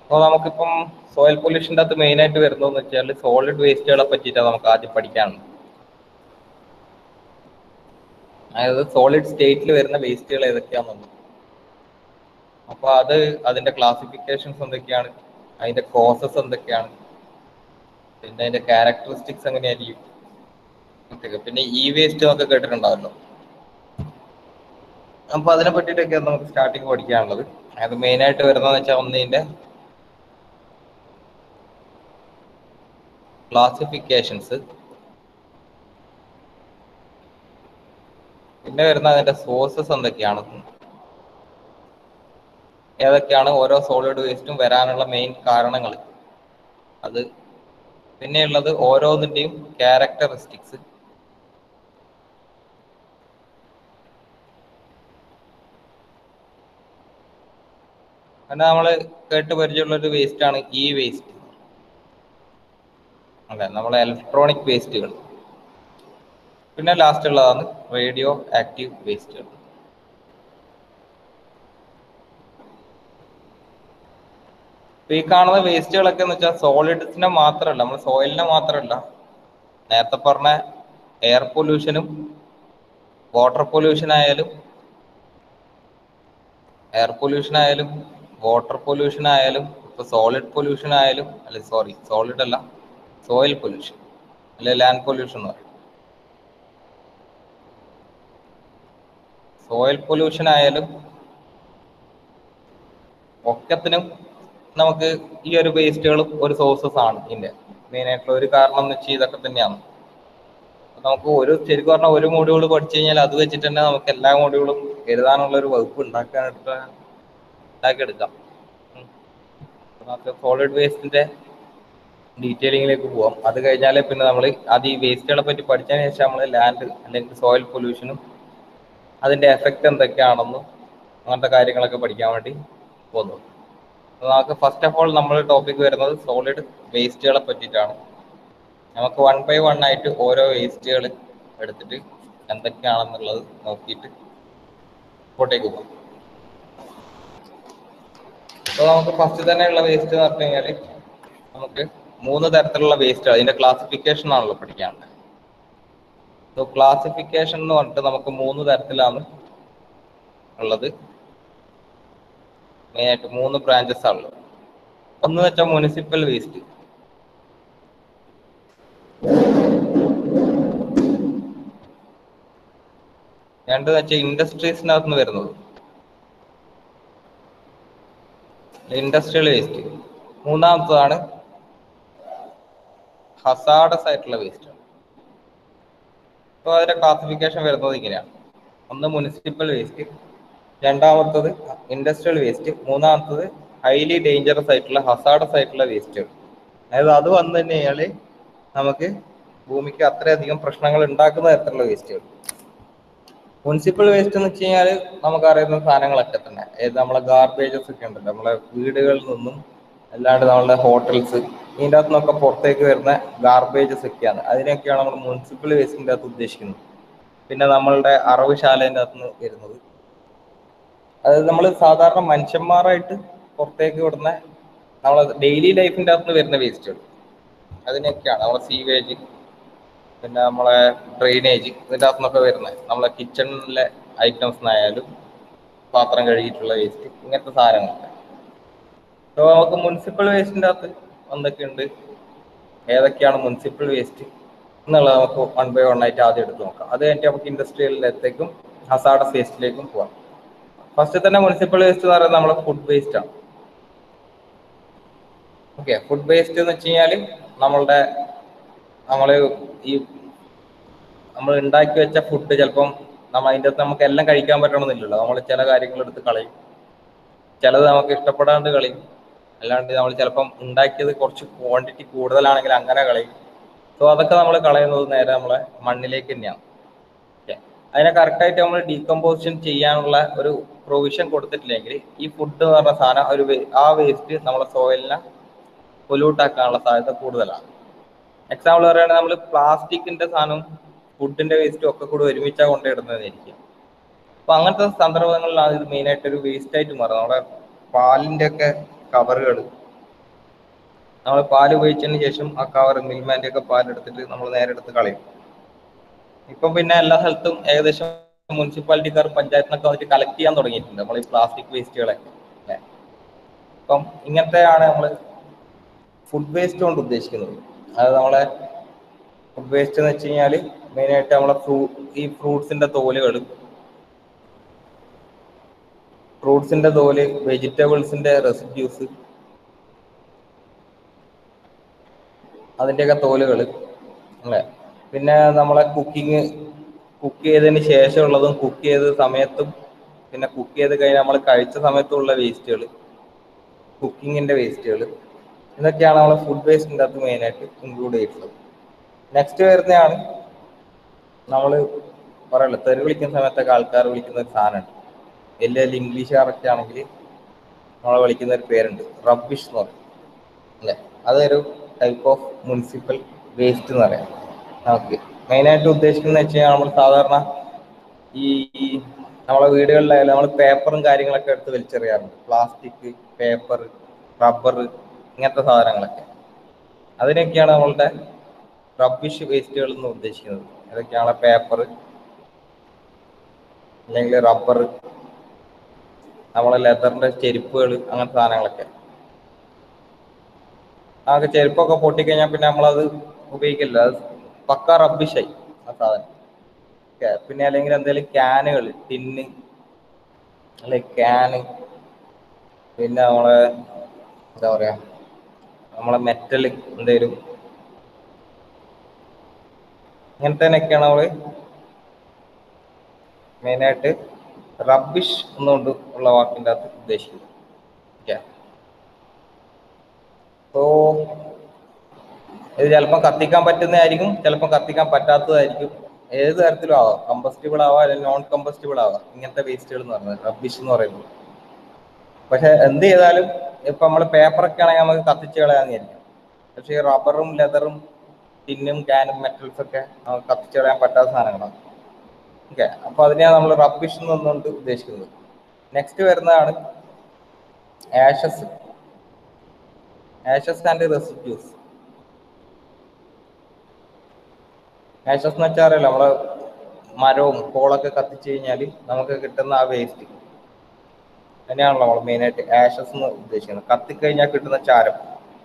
അപ്പോൾ നമുക്കിപ്പം സോയിൽ പൊല്യൂഷൻ്റെ അകത്ത് മെയിൻ ആയിട്ട് വരുന്നതെന്ന് വെച്ചാൽ സോളിഡ് വേസ്റ്റുകളെ പറ്റിയിട്ടാണ് നമുക്ക് ആദ്യം പഠിക്കാനുള്ളത് അതായത് സോളിഡ് സ്റ്റേറ്റിൽ വരുന്ന വേസ്റ്റുകൾ ഏതൊക്കെയാണെന്നുള്ളത് അപ്പോൾ അത് അതിന്റെ ക്ലാസിഫിക്കേഷൻസ് എന്തൊക്കെയാണ് അതിന്റെ കോസസ് എന്തൊക്കെയാണ് പിന്നെ അതിന്റെ ക്യാരക്ടറിസ്റ്റിക്സ് എങ്ങനെയായിരിക്കും ഇതൊക്കെ. പിന്നെ ഇ വേസ്റ്റ് ഒക്കെ കേട്ടിട്ടുണ്ടാവല്ലോ അപ്പൊ അതിനെ പറ്റിയിട്ടൊക്കെയാണ് നമുക്ക് സ്റ്റാർട്ടിങ് പഠിക്കാനുള്ളത് അത് മെയിൻ ആയിട്ട് വരുന്നതെന്ന് വെച്ചാൽ ഒന്നിന്റെ ക്ലാസിഫിക്കേഷൻസ് പിന്നെ വരുന്ന അതിന്റെ സോഴ്സസ് എന്തൊക്കെയാണ് ഏതൊക്കെയാണ് ഓരോ സോളിഡ് വേസ്റ്റും വരാനുള്ള മെയിൻ കാരണങ്ങൾ അത് പിന്നെയുള്ളത് ഓരോന്നിന്റെയും ക്യാരക്ടറിസ്റ്റിക്സ് പിന്നെ നമ്മൾ കേട്ട് പരിചയമുള്ള ഒരു വേസ്റ്റ് ആണ് ഇ വേസ്റ്റ് അല്ലെ നമ്മളെ ഇലക്ട്രോണിക് വേസ്റ്റുകൾ പിന്നെ ലാസ്റ്റ് ഉള്ളതാണ് റേഡിയോ ആക്റ്റീവ് വേസ്റ്റുകൾ ഇപ്പൊ ഈ കാണുന്ന വേസ്റ്റുകളൊക്കെ എന്ന് വെച്ചാൽ സോളിഡ്സിനെ മാത്രമല്ല നമ്മൾ സോയിലിനെ മാത്രമല്ല നേരത്തെ പറഞ്ഞ എയർ പൊല്യൂഷനും വാട്ടർ പൊല്യൂഷൻ ആയാലും എയർ പൊല്യൂഷൻ ആയാലും വാട്ടർ പൊല്യൂഷൻ ആയാലും ഇപ്പൊ സോളിഡ് പൊല്യൂഷൻ ആയാലും അല്ലെ സോറി സോളിഡ് അല്ല സോയിൽ പൊല്യൂഷൻ അല്ലെ ലാൻഡ് പൊല്യൂഷൻ എന്ന് പറയും സോയിൽ പൊല്യൂഷൻ ആയാലും ഒക്കത്തിനും നമുക്ക് ഈ ഒരു വേസ്റ്റുകളും ഒരു സോഴ്സസ് ആണ് ഇതിന്റെ മെയിൻ ആയിട്ടുള്ള ഒരു കാരണം എന്ന് വെച്ചാൽ ഇതൊക്കെ തന്നെയാണ് അപ്പൊ നമുക്ക് ഒരു ശരിക്കും പറഞ്ഞാൽ ഒരു മോഡ്യൂൾ പഠിച്ചു കഴിഞ്ഞാൽ അത് വെച്ചിട്ട് തന്നെ നമുക്ക് എല്ലാ മോഡ്യൂളും എഴുതാനുള്ള ഒരു വകുപ്പ് ഉണ്ടാക്കാനായിട്ട് ഉണ്ടാക്കിയെടുക്കാം ഉം. അപ്പൊ നമുക്ക് സോളിഡ് വേസ്റ്റിന്റെ ഡീറ്റെയിലിങ്ങിലേക്ക് പോവാം അത് കഴിഞ്ഞാലേ പിന്നെ നമ്മൾ അത് ഈ വേസ്റ്റുകളെ പറ്റി പഠിച്ചതിന് ശേഷം നമ്മൾ ലാൻഡ് അല്ലെങ്കിൽ സോയിൽ പൊല്യൂഷനും അതിന്റെ എഫക്റ്റ് എന്തൊക്കെയാണെന്നും അങ്ങനത്തെ കാര്യങ്ങളൊക്കെ പഠിക്കാൻ വേണ്ടി പോകുന്നു അപ്പൊ നമുക്ക് ഫസ്റ്റ് ഓഫ് ഓൾ നമ്മൾ ടോപ്പിക് വരുന്നത് സോളിഡ് വേസ്റ്റുകളെ പറ്റിയിട്ടാണ് നമുക്ക് വൺ ബൈ വൺ ആയിട്ട് ഓരോ വേസ്റ്റുകൾ എടുത്തിട്ട് എന്തൊക്കെയാണെന്നുള്ളത് നോക്കിയിട്ട് ഇങ്ങോട്ടേക്ക് പോകാം അപ്പോൾ നമുക്ക് ഫസ്റ്റ് തന്നെ ഉള്ള വേസ്റ്റ് എന്ന് പറഞ്ഞു കഴിഞ്ഞാൽ നമുക്ക് മൂന്ന് തരത്തിലുള്ള വേസ്റ്റ് അതിന്റെ ക്ലാസിഫിക്കേഷൻ ആണല്ലോ പഠിക്കാനുള്ളത് സോ ക്ലാസിഫിക്കേഷൻ എന്ന് പറഞ്ഞിട്ട് നമുക്ക് മൂന്ന് തരത്തിലാണ് ഉള്ളത് മെയിൻ ആയിട്ട് മൂന്ന് ബ്രാഞ്ചസ് ആണുള്ളത് ഒന്ന് വെച്ചാൽ മുനിസിപ്പൽ വേസ്റ്റ് രണ്ട് വെച്ചാൽ ഇൻഡസ്ട്രീസിനകത്ത് നിന്ന് വരുന്നത് ഇൻഡസ്ട്രിയൽ വേസ്റ്റ് മൂന്നാമത്തതാണ് ഹസാഡസ് ആയിട്ടുള്ള വേസ്റ്റ് അപ്പോൾ അതിന്റെ ക്ലാസിഫിക്കേഷൻ വരുന്നത് ഇങ്ങനെയാണ് ഒന്ന് മുനിസിപ്പൽ വേസ്റ്റ് രണ്ടാമത്തത് ഇൻഡസ്ട്രിയൽ വേസ്റ്റ് മൂന്നാമത്തത് ഹൈലി ഡേഞ്ചറസ് ആയിട്ടുള്ള ഹസാഡസ് ആയിട്ടുള്ള വേസ്റ്റുകൾ അതായത് അത് വന്നു കഴിഞ്ഞാൽ നമുക്ക് ഭൂമിക്ക് അത്രയധികം പ്രശ്നങ്ങൾ ഉണ്ടാക്കുന്ന തരത്തിലുള്ള വേസ്റ്റുകൾ മുനിസിപ്പൽ വേസ്റ്റ് എന്ന് വെച്ച് കഴിഞ്ഞാൽ നമുക്കറിയുന്ന സാധനങ്ങളൊക്കെ തന്നെ ഏത് നമ്മളെ ഗാർബേജസ് ഒക്കെ ഉണ്ടല്ലോ നമ്മളെ വീടുകളിൽ നിന്നും അല്ലാണ്ട് നമ്മളുടെ ഹോട്ടൽസ് ഇതിൻ്റെ അകത്ത് നിന്നൊക്കെ പുറത്തേക്ക് വരുന്ന ഗാർബേജസ് ഒക്കെയാണ് അതിനൊക്കെയാണ് നമ്മൾ മുനിസിപ്പൽ വേസ്റ്റിൻ്റെ അകത്ത് ഉദ്ദേശിക്കുന്നത് പിന്നെ നമ്മളുടെ അറവുശാലേൻ്റെ അകത്ത് നിന്ന് വരുന്നത് അതായത് നമ്മൾ സാധാരണ മനുഷ്യന്മാരായിട്ട് പുറത്തേക്ക് വിടുന്ന നമ്മളെ ഡെയിലി ലൈഫിൻ്റെ അകത്ത് നിന്ന് വരുന്ന വേസ്റ്റുകൾ അതിനൊക്കെയാണ് നമ്മളെ സീവേജ് പിന്നെ നമ്മളെ ഡ്രെയിനേജ് ഇതിൻ്റെ അകത്ത് നിന്നൊക്കെ വരുന്നത് നമ്മളെ കിച്ചണിലെ ഐറ്റംസിനായാലും പാത്രം കഴുകിയിട്ടുള്ള വേസ്റ്റ് ഇങ്ങനത്തെ സാധനങ്ങളൊക്കെ അപ്പോൾ നമുക്ക് മുനിസിപ്പൽ വേസ്റ്റിൻ്റെ അകത്ത് എന്തൊക്കെയുണ്ട് ഏതൊക്കെയാണ് മുനിസിപ്പൽ വേസ്റ്റ് എന്നുള്ളത് നമുക്ക് വൺ ബൈ വൺ ആയിട്ട് ആദ്യം എടുത്ത് നോക്കാം അത് കഴിഞ്ഞിട്ട് നമുക്ക് ഇൻഡസ്ട്രിയലിലേക്കും ഹസാഡസ് വേസ്റ്റിലേക്കും പോവാം ഫസ്റ്റ് തന്നെ മുനിസിപ്പൽ വേസ്റ്റ് എന്ന് പറയുന്നത് നമ്മളെ ഫുഡ് വേസ്റ്റ് ആണ് ഓക്കെ ഫുഡ് വേസ്റ്റ് എന്ന് വെച്ച് കഴിഞ്ഞാൽ നമ്മളുടെ നമ്മൾ ഈ നമ്മൾ ഉണ്ടാക്കി വെച്ച ഫുഡ് ചിലപ്പം നമ്മൾ അതിൻ്റെ അകത്ത് നമുക്ക് എല്ലാം കഴിക്കാൻ പറ്റണമെന്നില്ലല്ലോ നമ്മൾ ചില കാര്യങ്ങൾ എടുത്ത് കളയും ചിലത് നമുക്ക് ഇഷ്ടപ്പെടാണ്ട് കളയും അല്ലാണ്ട് നമ്മൾ ചിലപ്പം ഉണ്ടാക്കിയത് കുറച്ച് ക്വാണ്ടിറ്റി കൂടുതലാണെങ്കിൽ അങ്ങനെ കളയും സോ അതൊക്കെ നമ്മൾ കളയുന്നത് നേരെ നമ്മളെ മണ്ണിലേക്ക് തന്നെയാണ് ഓക്കെ അതിനെ കറക്റ്റായിട്ട് നമ്മൾ ഡീകമ്പോസിഷൻ ചെയ്യാനുള്ള ഒരു പ്രൊവിഷൻ കൊടുത്തിട്ടില്ലെങ്കിൽ ഈ ഫുഡ് എന്ന് പറഞ്ഞ സാധനം ഒരു വേ- ആ വേസ്റ്റ് നമ്മളെ സോയിലിനെ പൊല്യൂട്ട് ആക്കാനുള്ള സാധ്യത കൂടുതലാണ് എക്സാമ്പിൾ പറയുകയാണെങ്കിൽ നമ്മൾ പ്ലാസ്റ്റിക്കിന്റെ സാധനം ഫുഡിന്റെ വേസ്റ്റും ഒക്കെ കൂടി ഒരുമിച്ചാണ് കൊണ്ടിടുന്നതായിരിക്കും അപ്പൊ അങ്ങനത്തെ സന്ദർഭങ്ങളിലാണ് ഇത് മെയിൻ ആയിട്ട് ഒരു വേസ്റ്റ് ആയിട്ട് മാറുന്നത് നമ്മുടെ പാലിന്റെ ഒക്കെ കവറുകൾ നമ്മൾ പാൽ ഉപയോഗിച്ചതിന് ശേഷം ആ കവർ മിൽമാൻ്റെ ഒക്കെ പാൽ എടുത്തിട്ട് നമ്മൾ നേരെ എടുത്ത് കളയും ഇപ്പം പിന്നെ എല്ലാ സ്ഥലത്തും ഏകദേശം മുനിസിപ്പാലിറ്റിക്കാർ പഞ്ചായത്തിനൊക്കെ വന്നിട്ട് കളക്ട് ചെയ്യാൻ തുടങ്ങിയിട്ടുണ്ട് നമ്മൾ ഈ പ്ലാസ്റ്റിക് വേസ്റ്റുകളൊക്കെ അല്ലേ അപ്പം ഇങ്ങനത്തെയാണ് നമ്മൾ ഫുഡ് വേസ്റ്റ് കൊണ്ട് ഉദ്ദേശിക്കുന്നത് അത് നമ്മളെ ഫുഡ് വേസ്റ്റ് എന്ന് വെച്ച് കഴിഞ്ഞാൽ മെയിനായിട്ട് നമ്മളെ ഫ്രൂ ഈ ഫ്രൂട്ട്സിന്റെ തോലുകൾ ഫ്രൂട്ട്സിന്റെ തോല് വെജിറ്റബിൾസിന്റെ റെസിഡ്യൂസ് അതിൻ്റെയൊക്കെ തോലുകൾ അല്ലേ പിന്നെ നമ്മളെ കുക്കിംഗ് കുക്ക് ചെയ്തതിന് ശേഷമുള്ളതും കുക്ക് ചെയ്ത സമയത്തും പിന്നെ കുക്ക് ചെയ്ത് കഴിഞ്ഞ് നമ്മൾ കഴിച്ച സമയത്തുള്ള വേസ്റ്റുകൾ കുക്കിങ്ങിന്റെ വേസ്റ്റുകൾ ഇതൊക്കെയാണ് നമ്മളെ ഫുഡ് വേസ്റ്റിൻ്റെ അകത്ത് മെയിനായിട്ട് ഇൻക്ലൂഡ് ചെയ്തിട്ടുള്ളത് നെക്സ്റ്റ് വരുന്നതാണ് നമ്മൾ പറയല്ലോ തെറി വിളിക്കുന്ന സമയത്തൊക്കെ ആൾക്കാർ വിളിക്കുന്ന ഒരു സാധനമുണ്ട് വലിയ ഇംഗ്ലീഷുകാരൊക്കെ ആണെങ്കിൽ നമ്മളെ വിളിക്കുന്ന ഒരു പേരുണ്ട് റബ്ബിഷ് എന്ന് പറയും അല്ലേ അതൊരു ടൈപ്പ് ഓഫ് മുനിസിപ്പൽ വേസ്റ്റ് എന്ന് പറയാം നമുക്ക് മെയിനായിട്ട് ഉദ്ദേശിക്കുന്നത് വെച്ച് കഴിഞ്ഞാൽ നമ്മൾ സാധാരണ ഈ നമ്മളെ വീടുകളിലായാലും നമ്മൾ പേപ്പറും കാര്യങ്ങളൊക്കെ എടുത്ത് വലിച്ചെറിയാറുണ്ട് പ്ലാസ്റ്റിക് പേപ്പർ റബ്ബർ ഇങ്ങനത്തെ സാധനങ്ങളൊക്കെ അതിനൊക്കെയാണ് നമ്മളുടെ റബ്ബിഷ് വേസ്റ്റുകൾ എന്ന് ഉദ്ദേശിക്കുന്നത് അതൊക്കെയാണ് പേപ്പർ അല്ലെങ്കിൽ റബ്ബർ നമ്മളെ ലെതറിന്റെ ചെരുപ്പുകൾ അങ്ങനത്തെ സാധനങ്ങളൊക്കെ ആകെ ചെരുപ്പൊക്കെ പൊട്ടിക്കഴിഞ്ഞാൽ പിന്നെ നമ്മളത് ഉപയോഗിക്കില്ല അത് പക്ക റബ്ബിഷായി ആ സാധനം ഒക്കെ. പിന്നെ അല്ലെങ്കിൽ എന്തെങ്കിലും ക്യാനുകൾ ടിന്ന് അല്ലെ ക്യാന് പിന്നെ നമ്മളെ എന്താ പറയാ നമ്മളെ മെറ്റൽ എന്തേലും ഇങ്ങനത്തേനൊക്കെയാണ് നമ്മള് മെയിനായിട്ട് റബ്ബിഷ് എന്നുകൊണ്ട് ഉള്ള വാക്കിൻ്റെ അകത്ത് ഉദ്ദേശിക്കുന്നത് ഓക്കെ സോ ഇത് ചിലപ്പോൾ കത്തിക്കാൻ പറ്റുന്നതായിരിക്കും ചിലപ്പോൾ കത്തിക്കാൻ പറ്റാത്തതായിരിക്കും ഏത് തരത്തിലും ആവാം കമ്പസ്റ്റബിൾ ആവാം അല്ലെങ്കിൽ നോൺ കമ്പസ്റ്റബിൾ ആവാം ഇങ്ങനത്തെ വേസ്റ്റുകൾ എന്ന് പറയുന്നത് റബ്ബിഷ് എന്ന് പറയുന്നത് പക്ഷെ എന്ത് ചെയ്താലും ഇപ്പൊ നമ്മൾ പേപ്പറൊക്കെ ആണെങ്കിൽ നമുക്ക് കത്തിച്ച് കളയാന്ന് വിചാരിക്കും പക്ഷെ ഈ റബ്ബറും ലെതറും ടിന്നും ക്യാനും മെറ്റൽസ് ഒക്കെ നമുക്ക് കത്തിച്ച് കളയാൻ പറ്റാത്ത സാധനങ്ങളാണ് ഓക്കെ അപ്പൊ അതിനെയാണ് നമ്മൾ റബ്ബിഷ് എന്നുകൊണ്ട് ഉദ്ദേശിക്കുന്നത് നെക്സ്റ്റ് വരുന്നതാണ് ashes ashes and residues ashes എന്ന് വെച്ചാൽ അറിയാലോ നമ്മള് മരവും കോളൊക്കെ കത്തിച്ച് കഴിഞ്ഞാൽ നമുക്ക് കിട്ടുന്ന ആ വേസ്റ്റ് തന്നെയാണല്ലോ നമ്മൾ മെയിനായിട്ട് ആഷസ് എന്ന് ഉദ്ദേശിക്കുന്നത് കത്തിക്കഴിഞ്ഞാൽ കിട്ടുന്ന ചാരം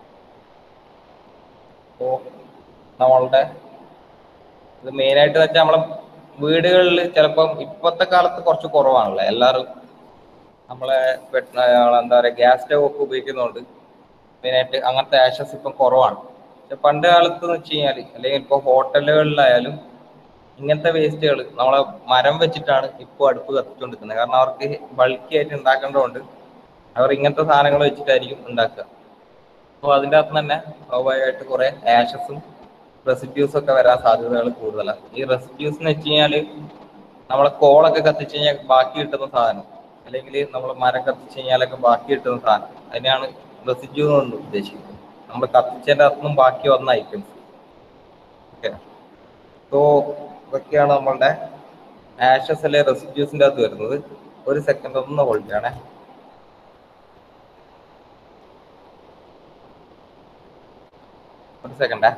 അപ്പോ നമ്മളുടെ ഇത് മെയിനായിട്ട് വെച്ചാൽ നമ്മളെ വീടുകളിൽ ചിലപ്പം ഇപ്പോഴത്തെ കാലത്ത് കുറച്ച് കുറവാണല്ലോ എല്ലാവരും നമ്മളെ പെട്ട- എന്താ പറയുക ഗ്യാസ് സ്റ്റവ് ഒക്കെ ഉപയോഗിക്കുന്നതുകൊണ്ട് മെയിനായിട്ട് അങ്ങനത്തെ ആഷസ് ഇപ്പം കുറവാണ് പക്ഷെ പണ്ട് കാലത്ത് എന്ന് വെച്ച് കഴിഞ്ഞാൽ അല്ലെങ്കിൽ ഇപ്പോൾ ഹോട്ടലുകളിലായാലും ഇങ്ങനത്തെ വേസ്റ്റുകൾ നമ്മളെ മരം വെച്ചിട്ടാണ് ഇപ്പോൾ അടുപ്പ് കത്തിച്ചുകൊണ്ടിരിക്കുന്നത് കാരണം അവർക്ക് ബൾക്കി ആയിട്ട് ഉണ്ടാക്കേണ്ടതുകൊണ്ട് അവർ ഇങ്ങനത്തെ സാധനങ്ങൾ വെച്ചിട്ടായിരിക്കും ഉണ്ടാക്കുക അപ്പോൾ അതിൻ്റെ അകത്ത് തന്നെ സ്വാഭാവികമായിട്ട് കുറെ ആഷസും റെസിഡ്യൂസ് ഒക്കെ വരാൻ സാധ്യതകൾ കൂടുതലാണ് ഈ റെസിഡ്യൂസ് എന്ന് വെച്ച് കഴിഞ്ഞാൽ നമ്മളെ കോളൊക്കെ കത്തിച്ച് കഴിഞ്ഞാൽ ബാക്കി കിട്ടുന്ന സാധനം അല്ലെങ്കിൽ നമ്മൾ മരം കത്തിച്ച് കഴിഞ്ഞാലൊക്കെ ബാക്കി കിട്ടുന്ന സാധനം അതിനെയാണ് റെസിഡ്യൂ കൊണ്ട് ഉദ്ദേശിക്കുന്നത് നമ്മൾ കത്തിച്ചതിൻ്റെ അകത്തുനിന്നും ബാക്കി വന്ന ഐറ്റംസ് ഓക്കെ സോ ഇതൊക്കെയാണ് നമ്മളുടെ ആഷസ് അല്ലെ റെസിഡ്യൂസിൻ്റെ അകത്ത് വരുന്നത് ഒരു സെക്കൻഡ് ഒന്ന് ഹോൾഡ് ചെയ്യണേ ഒരു സെക്കൻഡേ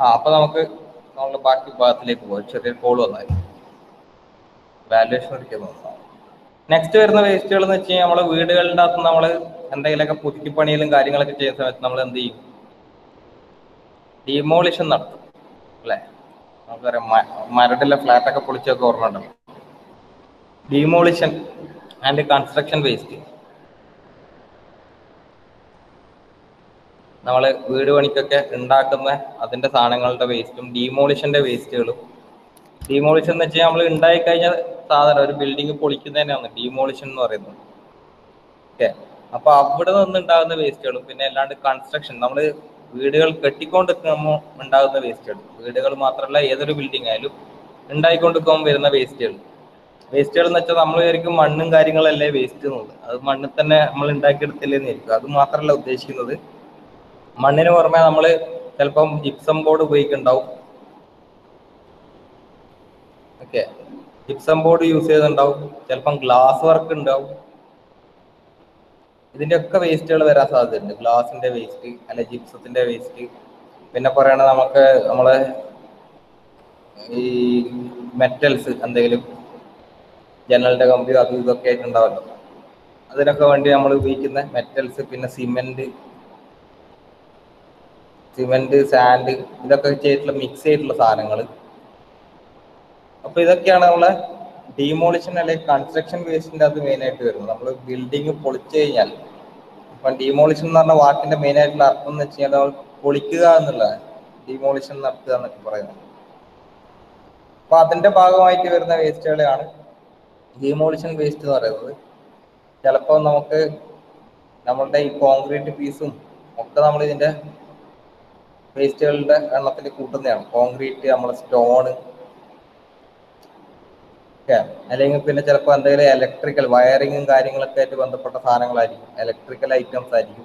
ആ അപ്പൊ നമുക്ക് നമ്മൾ ബാക്കി ഭാഗത്തിലേക്ക് പോകാം ചെറിയ കോൾ വന്നാൽ വാല്യുവേഷൻ ഒരിക്കൽ നെക്സ്റ്റ് വരുന്ന വേസ്റ്റുകൾ എന്ന് വെച്ച് കഴിഞ്ഞാൽ നമ്മളെ വീടുകളുടെ അകത്ത് നമ്മൾ എന്തെങ്കിലുമൊക്കെ പുതുക്കിപ്പണിയിലും കാര്യങ്ങളൊക്കെ ചെയ്യുന്ന സമയത്ത് നമ്മൾ എന്ത് ചെയ്യും ഡിമോളിഷൻ നടത്തും അല്ലേ നമുക്കറിയാം മ- മരടിലെ ഫ്ലാറ്റ് ഒക്കെ പൊളിച്ചൊക്കെ ഓർമ്മ ഉണ്ടല്ലോ ഡിമോളിഷൻ ആൻഡ് കൺസ്ട്രക്ഷൻ വേസ്റ്റ് നമ്മൾ വീട് പണിക്കൊക്കെ ഉണ്ടാക്കുന്ന അതിന്റെ സാധനങ്ങളുടെ വേസ്റ്റും ഡിമോളിഷന്റെ വേസ്റ്റുകളും ഡിമോളിഷൻ എന്ന് വെച്ചാൽ നമ്മൾ ഉണ്ടായി കഴിഞ്ഞ സാധനം ഒരു ബിൽഡിംഗ് പൊളിക്കുന്നതിനാണ് ഡിമോളിഷൻ എന്ന് പറയുന്നത് ഓക്കെ അപ്പൊ അവിടെ നിന്ന് ഉണ്ടാകുന്ന വേസ്റ്റുകളും പിന്നെ അല്ലാണ്ട് കൺസ്ട്രക്ഷൻ നമ്മൾ വീടുകൾ കെട്ടിക്കൊണ്ടിരിക്കുമ്പോൾ ഉണ്ടാകുന്ന വേസ്റ്റുകൾ വീടുകൾ മാത്രമല്ല ഏതൊരു ബിൽഡിംഗ് ആയാലും ഉണ്ടായിക്കൊണ്ടിരിക്കുമ്പോൾ വരുന്ന വേസ്റ്റുകൾ വേസ്റ്റുകൾ എന്ന് വെച്ചാൽ നമ്മൾ വിചാരിക്കും മണ്ണും കാര്യങ്ങളല്ലേ വേസ്റ്റ് എന്നുള്ളത് അത് മണ്ണിൽ തന്നെ നമ്മൾ ഉണ്ടാക്കിയെടുത്തില്ലെന്ന് ആയിരിക്കും അത് മാത്രമല്ല ഉദ്ദേശിക്കുന്നത് മണ്ണിന് പുറമെ നമ്മൾ ചിലപ്പം ജിപ്സം ബോർഡ് ഉപയോഗിക്കുന്നുണ്ടാവും ഓക്കെ ജിപ്സം ബോർഡ് യൂസ് ചെയ്തിട്ടുണ്ടാവും ചിലപ്പം ഗ്ലാസ് വർക്ക് ഉണ്ടാവും ഇതിന്റെ ഒക്കെ വേസ്റ്റുകൾ വരാൻ സാധ്യതയുണ്ട് ഗ്ലാസിന്റെ വേസ്റ്റ് അല്ലെ ജിപ്സത്തിന്റെ വേസ്റ്റ് പിന്നെ പറയണത് നമുക്ക് നമ്മള് ഈ മെറ്റൽസ് എന്തെങ്കിലും ജനലിന്റെ കമ്പി അതും ഇതൊക്കെ ആയിട്ടുണ്ടാവല്ലോ അതിനൊക്കെ വേണ്ടി നമ്മൾ ഉപയോഗിക്കുന്ന മെറ്റൽസ് പിന്നെ സിമെന്റ് സിമെന്റ് സാൻഡ് ഇതൊക്കെ ചെയ്തിട്ടുള്ള മിക്സ് ചെയ്തിട്ടുള്ള സാധനങ്ങൾ അപ്പൊ ഇതൊക്കെയാണ് നമ്മളെ ഡിമോളിഷൻ അല്ലെങ്കിൽ കൺസ്ട്രക്ഷൻ വേസ്റ്റിന്റെ അത് മെയിൻ ആയിട്ട് വരുന്നത് നമ്മൾ ബിൽഡിംഗ് പൊളിച്ചു കഴിഞ്ഞാൽ ഇപ്പൊ ഡിമോളിഷൻ എന്ന് പറഞ്ഞ വാക്കിന്റെ മെയിൻ ആയിട്ടുള്ള അർത്ഥം എന്ന് വെച്ച് കഴിഞ്ഞാൽ നമ്മൾ പൊളിക്കുക എന്നുള്ളതാണ് ഡിമോളിഷൻ നടത്തുക എന്നൊക്കെ പറയുന്നത് അപ്പൊ അതിന്റെ ഭാഗമായിട്ട് വരുന്ന വേസ്റ്റുകളെയാണ് ഡിമോളിഷൻ വേസ്റ്റ് എന്ന് പറയുന്നത് ചിലപ്പോൾ നമുക്ക് നമ്മളുടെ ഈ കോൺക്രീറ്റ് പീസും ഒക്കെ നമ്മൾ ഇതിന്റെ വേസ്റ്റുകളുടെ എണ്ണത്തിൽ കൂട്ടുന്നതാണ് കോൺക്രീറ്റ് നമ്മളെ സ്റ്റോണ് ഒക്കെ അല്ലെങ്കിൽ പിന്നെ ചിലപ്പോൾ എന്തെങ്കിലും ഇലക്ട്രിക്കൽ വയറിങ്ങും കാര്യങ്ങളൊക്കെ ആയിട്ട് ബന്ധപ്പെട്ട സാധനങ്ങളായിരിക്കും ഇലക്ട്രിക്കൽ ഐറ്റംസ് ആയിരിക്കും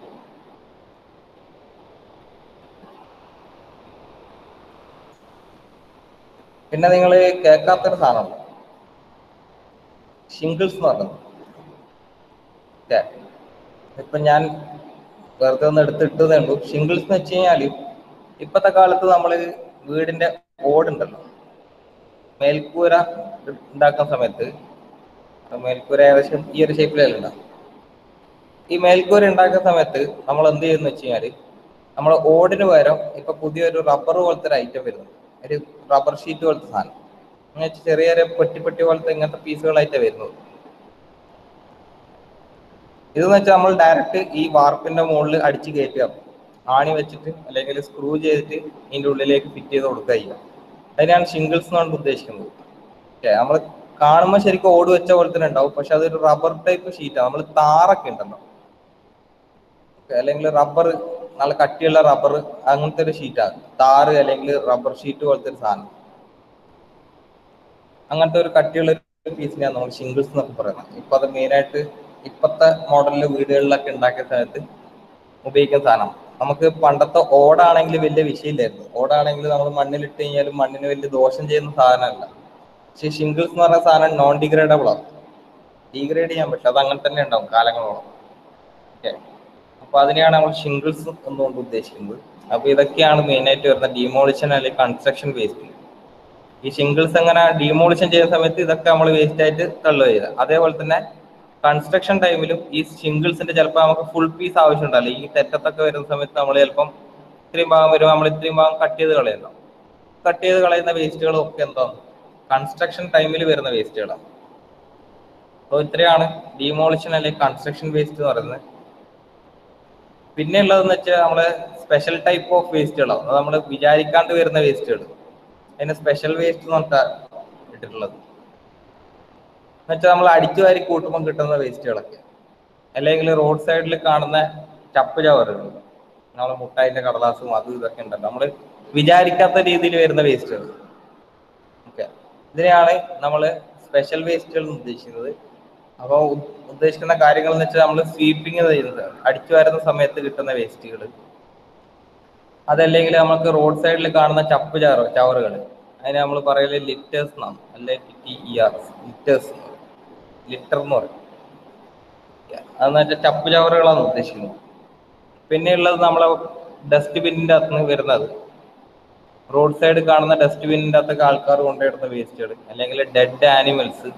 പിന്നെ നിങ്ങൾ കേൾക്കാത്തൊരു സാധനമുണ്ട് ഷിംഗിൾസ് എന്ന് പറയുന്നത് ഓക്കെ ഇപ്പൊ ഞാൻ വെറുതെ ഒന്ന് എടുത്തിട്ടതേ ഉള്ളൂ ഷിംഗിൾസ് എന്ന് വെച്ച് കഴിഞ്ഞാല് ഇപ്പത്തെ കാലത്ത് നമ്മൾ വീടിന്റെ ഓടുണ്ടല്ലോ മേൽക്കൂര ഉണ്ടാക്കുന്ന സമയത്ത് മേൽക്കൂര ഏകദേശം ഈ ഒരു ഷേപ്പിലല്ല ഉണ്ടാവും ഈ മേൽക്കൂര ഉണ്ടാക്കുന്ന സമയത്ത് നമ്മൾ എന്ത് ചെയ്യുന്ന വെച്ച് കഴിഞ്ഞാല് നമ്മൾ ഓടിന് പകരം ഇപ്പൊ പുതിയൊരു റബ്ബർ പോലത്തെ ഒരു ഐറ്റം വരുന്നു ഒരു റബ്ബർ ഷീറ്റ് പോലത്തെ സാധനം എന്ന് വെച്ചാൽ ചെറിയ ചെറിയ പെട്ടി പെട്ടി പോലത്തെ ഇങ്ങനത്തെ പീസുകളായിട്ടാണ് വരുന്നത് ഇതെന്ന് വെച്ചാൽ നമ്മൾ ഡയറക്റ്റ് ഈ വാർപ്പിന്റെ മുകളിൽ അടിച്ച് കയറ്റുക ആണി വെച്ചിട്ട് അല്ലെങ്കിൽ സ്ക്രൂ ചെയ്തിട്ട് ഇതിന്റെ ഉള്ളിലേക്ക് ഫിറ്റ് ചെയ്ത് കൊടുക്കുക ചെയ്യുക അതിനാണ് ഷിംഗിൾസ് എന്നാണ് ഉദ്ദേശിക്കുന്നത് ഓക്കെ നമ്മൾ കാണുമ്പോൾ ശരിക്കും ഓട് വെച്ച പോലെ തന്നെ ഉണ്ടാവും പക്ഷെ അതൊരു റബ്ബർ ടൈപ്പ് ഷീറ്റാണ് നമ്മൾ താറൊക്കെ ഉണ്ടല്ലോ Okay, അല്ലെങ്കിൽ റബ്ബർ നല്ല കട്ടിയുള്ള റബ്ബർ അങ്ങനത്തെ ഒരു ഷീറ്റാണ് താറ് അല്ലെങ്കിൽ റബ്ബർ ഷീറ്റ് പോലത്തെ ഒരു സാധനം അങ്ങനത്തെ ഒരു കട്ടിയുള്ള ഒരു പീസിനെയാണ് നമ്മൾ ഷിംഗിൾസ് എന്നൊക്കെ പറയുന്നത് ഇപ്പൊ അത് മെയിനായിട്ട് ഇപ്പത്തെ മോഡലിലെ വീടുകളിലൊക്കെ ഉണ്ടാക്കിയ സമയത്ത് ഉപയോഗിക്കുന്ന സാധനം നമുക്ക് പണ്ടത്തെ ഓടാണെങ്കിൽ വലിയ വിഷയമില്ലായിരുന്നു ഓടാണെങ്കിൽ നമ്മൾ മണ്ണിലിട്ട് കഴിഞ്ഞാലും മണ്ണിന് വലിയ ദോഷം ചെയ്യുന്ന സാധനമല്ല പക്ഷെ ഷിംഗിൾസ് എന്ന് പറയുന്ന സാധനം നോൺ ഡിഗ്രേഡബിൾ ആണ് ഡീഗ്രേഡ് ചെയ്യാൻ പറ്റില്ല അത് അങ്ങനെ തന്നെ ഉണ്ടാവും കാലങ്ങളോളം ഓക്കെ അപ്പൊ അതിനെയാണ് നമ്മൾ ഷിംഗിൾസ് എന്നുകൊണ്ട് ഉദ്ദേശിക്കുന്നത് അപ്പൊ ഇതൊക്കെയാണ് മെയിൻ ആയിട്ട് വരുന്ന ഡിമോളിഷൻ അല്ലെങ്കിൽ കൺസ്ട്രക്ഷൻ വേസ്റ്റ് ഈ ഷിംഗിൾസ് എങ്ങനെ ഡിമോളിഷൻ ചെയ്യുന്ന സമയത്ത് ഇതൊക്കെ നമ്മൾ വേസ്റ്റ് ആയിട്ട് തള്ളുക ചെയ്യുക അതേപോലെ തന്നെ കൺസ്ട്രക്ഷൻ ടൈമിലും ഈ ഷിംഗിൾസിന്റെ ചിലപ്പോൾ നമുക്ക് ഫുൾ പീസ് ആവശ്യമുണ്ടല്ലോ ഈ തെറ്റത്തൊക്കെ വരുന്ന സമയത്ത് നമ്മൾ ചിലപ്പം ഇത്രയും ഭാഗം വരുമ്പോൾ നമ്മൾ ഇത്രയും ഭാഗം കട്ട് ചെയ്ത് കളയല്ലോ കട്ട് ചെയ്ത് കളയുന്ന വേസ്റ്റുകളും ഒക്കെ എന്താ കൺസ്ട്രക്ഷൻ ടൈമിൽ വരുന്ന വേസ്റ്റുകളാണ് അപ്പോൾ ഇത്രയാണ് ഡിമോളിഷൻ അല്ലെങ്കിൽ കൺസ്ട്രക്ഷൻ വേസ്റ്റ് എന്ന് പറയുന്നത് പിന്നെ ഉള്ളതെന്ന് വെച്ചാൽ നമ്മള് സ്പെഷ്യൽ ടൈപ്പ് ഓഫ് വേസ്റ്റുകളാണ് അത് നമ്മൾ വിചാരിക്കാണ്ട് വരുന്ന വേസ്റ്റുകൾ അതിന് സ്പെഷ്യൽ വേസ്റ്റ് എന്ന് പറഞ്ഞാ ഇട്ടിട്ടുള്ളത് എന്നുവെച്ചാൽ നമ്മൾ അടിച്ചു വാരി കൂട്ടുമ്പോൾ കിട്ടുന്ന വേസ്റ്റുകളൊക്കെ അല്ലെങ്കിൽ റോഡ് സൈഡിൽ കാണുന്ന ചപ്പ് ചവറുകൾ നമ്മൾ മുട്ടായിന്റെ കടലാസും അതും ഇതൊക്കെ ഉണ്ടല്ലോ നമ്മൾ വിചാരിക്കാത്ത രീതിയിൽ വരുന്ന വേസ്റ്റുകൾ ഓക്കെ ഇതിനെയാണ് നമ്മൾ സ്പെഷ്യൽ വേസ്റ്റുകൾ എന്ന് ഉദ്ദേശിക്കുന്നത് അപ്പോൾ ഉദ്ദേശിക്കുന്ന കാര്യങ്ങൾ എന്ന് വെച്ചാൽ നമ്മൾ സ്വീപ്പിംഗ് ചെയ്യുന്നത് അടിച്ചു വരുന്ന സമയത്ത് കിട്ടുന്ന വേസ്റ്റുകൾ അതല്ലെങ്കിൽ നമുക്ക് റോഡ് സൈഡിൽ കാണുന്ന ചപ്പ് ചവറ് ചവറുകൾ അതിന് നമ്മൾ പറയല് ലിറ്റേഴ്സ് എന്നാണ് അല്ലെ T E R litres litre എന്ന് പറയും അതെന്ന് വെച്ചാൽ ചപ്പ് ചവറുകളാണ് ഉദ്ദേശിക്കുന്നത് പിന്നെയുള്ളത് നമ്മളെ ഡസ്റ്റ്ബിന്നിന്റെ അകത്ത് നിന്ന് വരുന്നത് റോഡ് സൈഡ് കാണുന്ന ഡസ്റ്റ്ബിന്നിൻ്റെ അകത്തൊക്കെ ആൾക്കാർ കൊണ്ടുവരുന്ന വേസ്റ്റുകൾ അല്ലെങ്കിൽ ഡെഡ് ആനിമൽസ്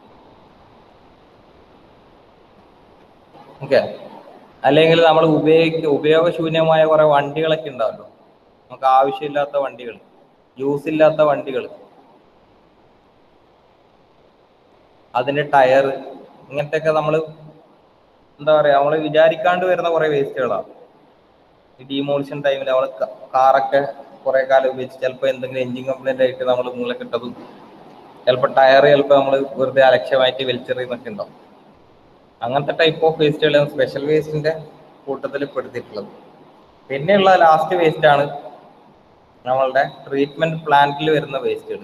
ഓക്കെ അല്ലെങ്കിൽ നമ്മൾ ഉപയോഗിക്ക ഉപയോഗശൂന്യമായ കുറെ വണ്ടികളൊക്കെ ഉണ്ടാവല്ലോ നമുക്ക് ആവശ്യമില്ലാത്ത വണ്ടികൾ യൂസ് ഇല്ലാത്ത വണ്ടികൾ അതിന്റെ ടയർ ഇങ്ങനത്തെ നമ്മൾ എന്താ പറയാ നമ്മൾ വിചാരിക്കാണ്ട് വരുന്ന കുറെ വേസ്റ്റുകളാണ് ഈ ഡിമോളിഷൻ ടൈമിൽ നമ്മൾ കാറൊക്കെ കുറെ കാലം ഉപയോഗിച്ച് ചിലപ്പോൾ എന്തെങ്കിലും എഞ്ചിൻ കംപ്ലൈന്റ് ആയിട്ട് നമ്മൾ മൂലം കിട്ടതും ചിലപ്പോൾ ടയർ ചിലപ്പോൾ നമ്മൾ വെറുതെ അലക്ഷ്യമായിട്ട് വലിച്ചെറിയുന്നൊക്കെ ഉണ്ടാവും അങ്ങനത്തെ ടൈപ്പ് ഓഫ് വേസ്റ്റുകളാണ് സ്പെഷ്യൽ വേസ്റ്റിന്റെ കൂട്ടത്തിൽ പെടുത്തിയിട്ടുള്ളത് പിന്നെയുള്ള ലാസ്റ്റ് വേസ്റ്റ് ആണ് നമ്മളുടെ ട്രീറ്റ്മെന്റ് പ്ലാന്റിൽ വരുന്ന വേസ്റ്റുകൾ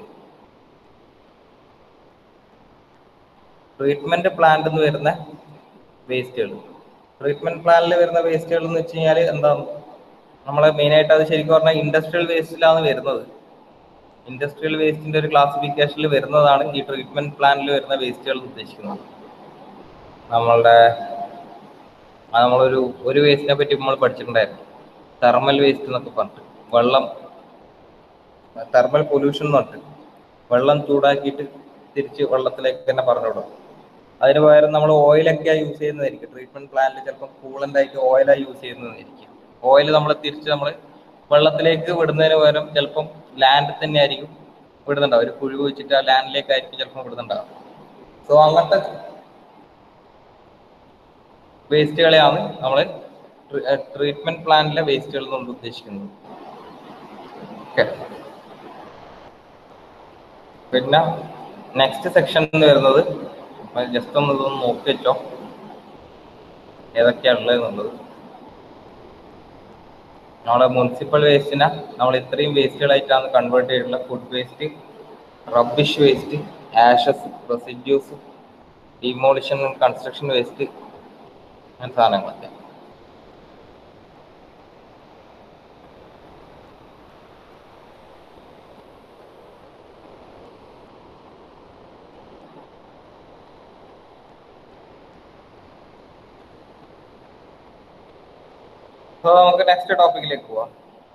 ട്രീറ്റ്മെന്റ് പ്ലാന്റ് എന്ന് വരുന്ന വേസ്റ്റുകൾ ട്രീറ്റ്മെന്റ് പ്ലാന്റിൽ വരുന്ന വേസ്റ്റുകൾ എന്ന് വെച്ച് കഴിഞ്ഞാൽ എന്താ നമ്മളെ മെയിനായിട്ട് അത് ശരിക്കും പറഞ്ഞാൽ ഇൻഡസ്ട്രിയൽ വേസ്റ്റിലാണ് വരുന്നത് ഇൻഡസ്ട്രിയൽ വേസ്റ്റിന്റെ ഒരു ക്ലാസിഫിക്കേഷനിൽ വരുന്നതാണ് ഈ ട്രീറ്റ്മെന്റ് പ്ലാന്റിൽ വരുന്ന വേസ്റ്റുകൾ എന്ന് ഉദ്ദേശിക്കുന്നത് നമ്മളുടെ ആ നമ്മളൊരു ഒരു വേസ്റ്റിനെ പറ്റി നമ്മൾ പഠിച്ചിട്ടുണ്ടായിരുന്നു തെർമൽ വേസ്റ്റ് എന്നൊക്കെ പറഞ്ഞിട്ട് വെള്ളം തെർമൽ പൊല്യൂഷൻ എന്ന് പറഞ്ഞിട്ട് വെള്ളം ചൂടാക്കിയിട്ട് തിരിച്ച് വെള്ളത്തിലേക്ക് തന്നെ പറഞ്ഞുവിടും അതിന് പകരം നമ്മൾ ഓയിലൊക്കെ യൂസ് ചെയ്യുന്നതായിരിക്കും ട്രീറ്റ്മെന്റ് പ്ലാന്റിൽ ചിലപ്പോൾ കൂളൻ്റ് ആയിട്ട് ഓയിലായി യൂസ് ചെയ്യുന്നതായിരിക്കും ഓയിൽ നമ്മൾ തിരിച്ച് നമ്മൾ വെള്ളത്തിലേക്ക് വിടുന്നതിന് പകരം ചിലപ്പം ലാൻഡിൽ തന്നെ ആയിരിക്കും വിടുന്നുണ്ടാവും ഒരു കുഴി വെച്ചിട്ട് ആ ലാൻഡിലേക്കായിരിക്കും ചിലപ്പോൾ വിടുന്നുണ്ടാവും സോ അങ്ങനത്തെ വേസ്റ്റുകളെയാണ് നമ്മൾ ട്രീറ്റ്മെന്റ് പ്ലാന്റിലെ വേസ്റ്റുകൾ കൊണ്ട് ഉദ്ദേശിക്കുന്നത് ഓക്കെ പിന്നെ നെക്സ്റ്റ് സെക്ഷൻ എന്ന് വരുന്നത് ജസ്റ്റ് ഒന്ന് ഇതൊന്ന് നോക്കി വെച്ചോ ഏതൊക്കെയാണ് ഉള്ളത് എന്നുള്ളത് നമ്മളെ മുനിസിപ്പൽ വേസ്റ്റിനെ നമ്മൾ ഇത്രയും വേസ്റ്റുകളായിട്ടാണ് കൺവേർട്ട് ചെയ്തിട്ടുള്ള food waste rubbish waste ashes residues demolition construction waste അങ്ങനെ സാധനങ്ങളൊക്കെ സോ നമുക്ക് നെക്സ്റ്റ് ടോപ്പിക്കിലേക്ക് പോവാം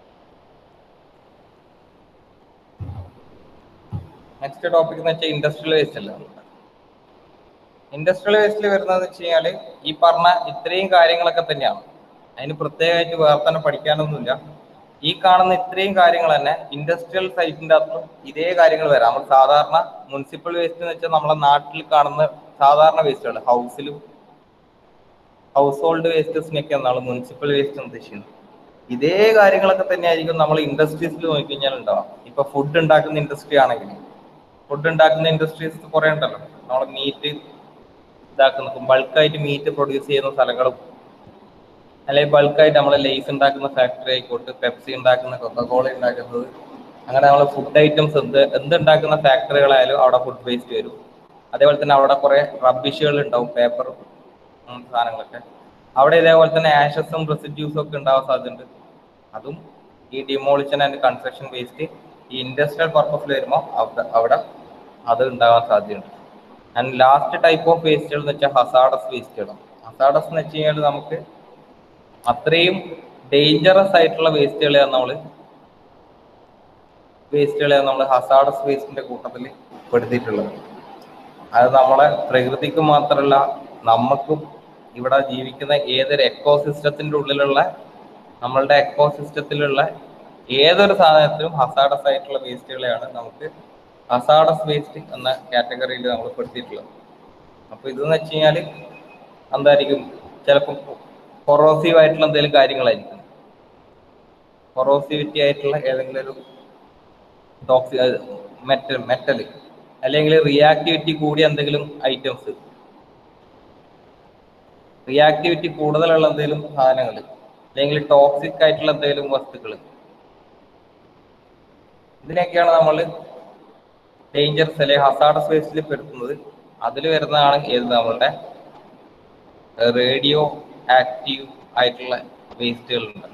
നെക്സ്റ്റ് ടോപ്പിക് എന്ന് വെച്ചാൽ ഇൻഡസ്ട്രിയൽ വേസ്റ്റ് അല്ല ഇൻഡസ്ട്രിയൽ വേസ്റ്റിൽ വരുന്നതെന്ന് വെച്ച് കഴിഞ്ഞാൽ ഈ പറഞ്ഞ ഇത്രയും കാര്യങ്ങളൊക്കെ തന്നെയാണ് അതിന് പ്രത്യേകമായിട്ട് വേറെ തന്നെ പഠിക്കാനൊന്നുമില്ല ഈ കാണുന്ന ഇത്രയും കാര്യങ്ങൾ തന്നെ ഇൻഡസ്ട്രിയൽ സൈറ്റിന്റെ അകത്തും ഇതേ കാര്യങ്ങൾ വരാം നമ്മൾ സാധാരണ മുനിസിപ്പൽ വേസ്റ്റ് എന്ന് വെച്ചാൽ നമ്മളെ നാട്ടിൽ കാണുന്ന സാധാരണ വേസ്റ്റുകൾ ഹൗസിലും ഹൗസ് ഹോൾഡ് വേസ്റ്റസിനൊക്കെ നമ്മൾ മുനിസിപ്പൽ വേസ്റ്റ് ഉദ്ദേശിക്കുന്നത് ഇതേ കാര്യങ്ങളൊക്കെ തന്നെ ആയിരിക്കും നമ്മൾ ഇൻഡസ്ട്രീസിൽ നോക്കിക്കഴിഞ്ഞാൽ ഉണ്ടാവാം ഇപ്പൊ ഫുഡ് ഉണ്ടാക്കുന്ന ഇൻഡസ്ട്രി ആണെങ്കിൽ ഫുഡ് ഉണ്ടാക്കുന്ന ഇൻഡസ്ട്രീസ് കുറെ ഉണ്ടല്ലോ നമ്മൾ മീറ്റ് ഇതാക്കുന്ന ബൾക്കായിട്ട് മീറ്റ് പ്രൊഡ്യൂസ് ചെയ്യുന്ന സ്ഥലങ്ങളും അല്ലെങ്കിൽ ബൾക്കായിട്ട് നമ്മൾ ലേസ് ഉണ്ടാക്കുന്ന ഫാക്ടറി ആയിക്കോട്ടെ പെപ്സി ഉണ്ടാക്കുന്ന കൊക്കക്കോള ഉണ്ടാക്കുന്നത് അങ്ങനെ നമ്മൾ ഫുഡ് ഐറ്റംസ് എന്ത് എന്ത് ഉണ്ടാക്കുന്ന ഫാക്ടറികളായാലും അവിടെ ഫുഡ് വേസ്റ്റ് വരും അതേപോലെ തന്നെ അവിടെ കുറെ റബ്ബിഷുകൾ ഉണ്ടാവും പേപ്പർ സാധനങ്ങളൊക്കെ അവിടെ ഇതേപോലെ തന്നെ ആഷസും റെസിഡ്യൂസും ഒക്കെ ഉണ്ടാവാൻ സാധ്യതയുണ്ട് അതും ഈ ഡിമോളിഷൻ ആൻഡ് കൺസ്ട്രക്ഷൻ വേസ്റ്റ് ഈ ഇൻഡസ്ട്രിയൽ പർപ്പസിൽ വരുമ്പോൾ അവിടെ അവിടെ അത് ഉണ്ടാവാൻ സാധ്യതയുണ്ട് ആൻഡ് ലാസ്റ്റ് ടൈപ്പ് ഓഫ് വേസ്റ്റുകൾ എന്ന് വെച്ചാൽ ഹസാഡസ് വേസ്റ്റുകൾ ഹസാഡസ് എന്ന് വെച്ച് കഴിഞ്ഞാൽ നമുക്ക് അത്രയും ഡേഞ്ചറസ് ആയിട്ടുള്ള വേസ്റ്റുകളെയാണ് നമ്മൾ വേസ്റ്റുകളെയാണ് നമ്മൾ ഹസാഡസ് വേസ്റ്റിന്റെ കൂട്ടത്തിൽ പെടുത്തിയിട്ടുള്ളത് അത് നമ്മളെ പ്രകൃതിക്ക് മാത്രമല്ല നമുക്കും ഇവിടെ ജീവിക്കുന്ന ഏതൊരു എക്കോ സിസ്റ്റത്തിന്റെ ഉള്ളിലുള്ള നമ്മളുടെ എക്കോ സിസ്റ്റത്തിലുള്ള ഏതൊരു സാധനത്തിലും ഹസാഡസ് ആയിട്ടുള്ള വേസ്റ്റുകളെയാണ് നമുക്ക് ഹസാഡസ് വേസ്റ്റ് എന്ന കാറ്റഗറിയിൽ നമ്മൾ പെടുത്തിയിട്ടുള്ളത് അപ്പൊ ഇതെന്ന് വെച്ച് കഴിഞ്ഞാൽ എന്തായിരിക്കും ചിലപ്പോൾ കൊറോസീവ് ആയിട്ടുള്ള എന്തെങ്കിലും കാര്യങ്ങളായിരിക്കും കൊറോസിവിറ്റി ആയിട്ടുള്ള ഏതെങ്കിലും ഒരു ടോക്സി മെറ്റൽ മെറ്റൽ അല്ലെങ്കിൽ റിയാക്ടിവിറ്റി കൂടിയ എന്തെങ്കിലും ഐറ്റംസ് റിയാക്ടിവിറ്റി കൂടുതലുള്ള എന്തെങ്കിലും സാധനങ്ങൾ അല്ലെങ്കിൽ ടോക്സിക് ആയിട്ടുള്ള എന്തെങ്കിലും വസ്തുക്കൾ ഇതിനൊക്കെയാണ് നമ്മൾ ഡേഞ്ചർസ് അല്ലെങ്കിൽ ഹസാഡസ് വേസ്റ്റിൽ പെടുത്തുന്നത് അതിൽ വരുന്നതാണ് ഏത് നമ്മളുടെ റേഡിയോ ആക്റ്റീവ് ആയിട്ടുള്ള വേസ്റ്റുകൾ ഉണ്ടല്ലോ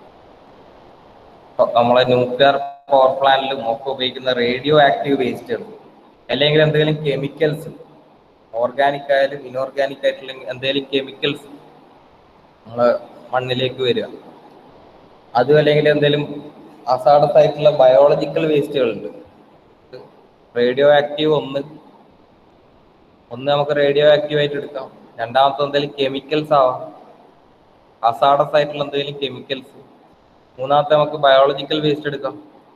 നമ്മളെ ന്യൂക്ലിയർ പവർ പ്ലാന്റിലും ഒക്കെ ഉപയോഗിക്കുന്ന റേഡിയോ ആക്റ്റീവ് വേസ്റ്റുകൾ അല്ലെങ്കിൽ എന്തെങ്കിലും കെമിക്കൽസ് ഓർഗാനിക് ആയാലും ഇനോർഗാനിക് ആയിട്ടുള്ള എന്തെങ്കിലും കെമിക്കൽസ് നമ്മളെ മണ്ണിലേക്ക് വരിക അതും അല്ലെങ്കിൽ എന്തെങ്കിലും അസാഡസ് ആയിട്ടുള്ള ബയോളജിക്കൽ വേസ്റ്റുകൾ ഉണ്ട് റേഡിയോ ആക്റ്റീവ് ഒന്ന് ഒന്ന് നമുക്ക് റേഡിയോ ആക്റ്റീവ് ആയിട്ട് എടുക്കാം രണ്ടാമത്തെ എന്തെങ്കിലും കെമിക്കൽസ് ആവാം അസാഡസ് ആയിട്ടുള്ള എന്തെങ്കിലും കെമിക്കൽസ് മൂന്നാമത്തെ നമുക്ക് ബയോളജിക്കൽ വേസ്റ്റ് എടുക്കാം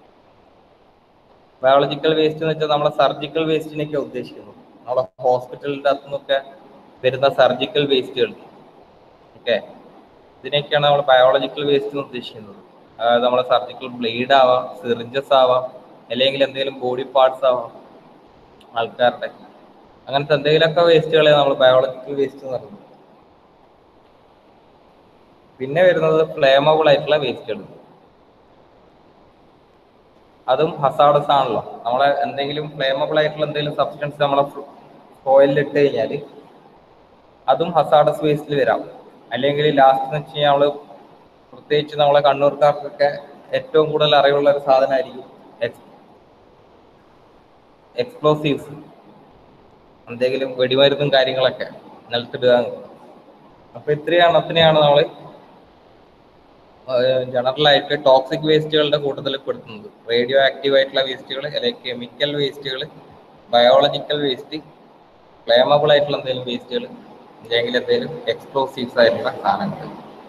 ബയോളജിക്കൽ വേസ്റ്റ് എന്ന് വെച്ചാൽ നമ്മളെ സർജിക്കൽ വേസ്റ്റിനൊക്കെ ഉദ്ദേശിക്കുന്നത് നമ്മളെ ഹോസ്പിറ്റലിൻ്റെ അകത്തു നിന്നൊക്കെ വരുന്ന സർജിക്കൽ വേസ്റ്റുകൾ ഓക്കെ ഇതിനൊക്കെയാണ് നമ്മൾ ബയോളജിക്കൽ വേസ്റ്റ് എന്ന് ഉദ്ദേശിക്കുന്നത് അതായത് നമ്മളെ സർജിക്കൽ ബ്ലേഡ് ആവാം സിറിഞ്ചസ് ആവാം അല്ലെങ്കിൽ എന്തെങ്കിലും ബോഡി പാർട്സ് ആവാം ആൾക്കാരുടെ അങ്ങനത്തെ എന്തെങ്കിലുമൊക്കെ വേസ്റ്റുകളെ നമ്മൾ ബയോളജിക്കൽ വേസ്റ്റ് എന്ന് പറയുന്നത് പിന്നെ വരുന്നത് ഫ്ലേമബിൾ ആയിട്ടുള്ള വേസ്റ്റുകൾ അതും ഹസാഡസ് ആണല്ലോ നമ്മളെ എന്തെങ്കിലും ഫ്ലേമബിൾ ആയിട്ടുള്ള എന്തെങ്കിലും സബ്സ്റ്റൻസ് നമ്മളെ ഓയിലിൽ ഇട്ട് കഴിഞ്ഞാൽ അതും ഹസാഡസ് വേസ്റ്റിൽ വരാം അല്ലെങ്കിൽ ലാസ്റ്റ് എന്ന് വെച്ച് കഴിഞ്ഞാൽ നമ്മള് പ്രത്യേകിച്ച് നമ്മളെ കണ്ണൂർക്കാർക്കൊക്കെ ഏറ്റവും കൂടുതൽ അറിവുള്ള ഒരു സാധനമായിരിക്കും എക്സ്പ്ലോസീവ്സ് എന്തെങ്കിലും വെടിമരുന്നും കാര്യങ്ങളൊക്കെ നിലത്തിടുക അപ്പൊ ഇത്രയും എണ്ണത്തിനെയാണ് നമ്മൾ ജനറൽ ആയിട്ട് ടോക്സിക് വേസ്റ്റുകളുടെ കൂട്ടത്തിൽ പെടുത്തുന്നത് റേഡിയോ ആക്റ്റീവ് ആയിട്ടുള്ള വേസ്റ്റുകൾ അല്ലെങ്കിൽ കെമിക്കൽ വേസ്റ്റുകൾ ബയോളജിക്കൽ വേസ്റ്റ് ഫ്ലേമബിൾ ആയിട്ടുള്ള എന്തെങ്കിലും വേസ്റ്റുകൾ അല്ലെങ്കിൽ എന്തെങ്കിലും എക്സ്പ്ലോസീവ്സ് ആയിട്ടുള്ള സാധനങ്ങൾ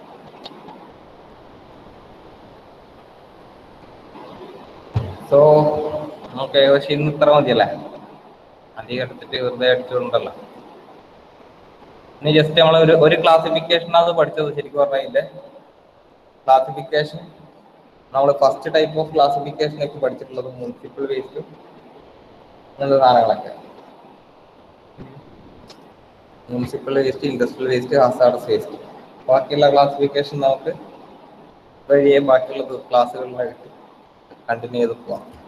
സോ നമുക്ക് ഏകദേശം ഇന്ന് ഇത്ര മതിയല്ലേ അധികം എടുത്തിട്ട് വെറുതെ അടിച്ചുകൊണ്ടല്ലോ ഇനി ജസ്റ്റ് നമ്മൾ ഒരു ഒരു ക്ലാസിഫിക്കേഷൻ അത് പഠിച്ചത് ശരിക്കും പറഞ്ഞില്ലേ ക്ലാസിഫിക്കേഷൻ നമ്മൾ ഫസ്റ്റ് ടൈപ്പ് ഓഫ് ക്ലാസിഫിക്കേഷൻ ഒക്കെ പഠിച്ചിട്ടുള്ളത് മുനിസിപ്പൽ വേസ്റ്റും അങ്ങനത്തെ സാധനങ്ങളൊക്കെ municipal waste industrial waste hazardous waste ബാക്കിയുള്ള ക്ലാസിഫിക്കേഷൻ നമുക്ക് വഴിയെ ബാക്കിയുള്ള ക്ലാസ്സുകളിലായിട്ട് കണ്ടിന്യൂ ചെയ്ത് പോവാം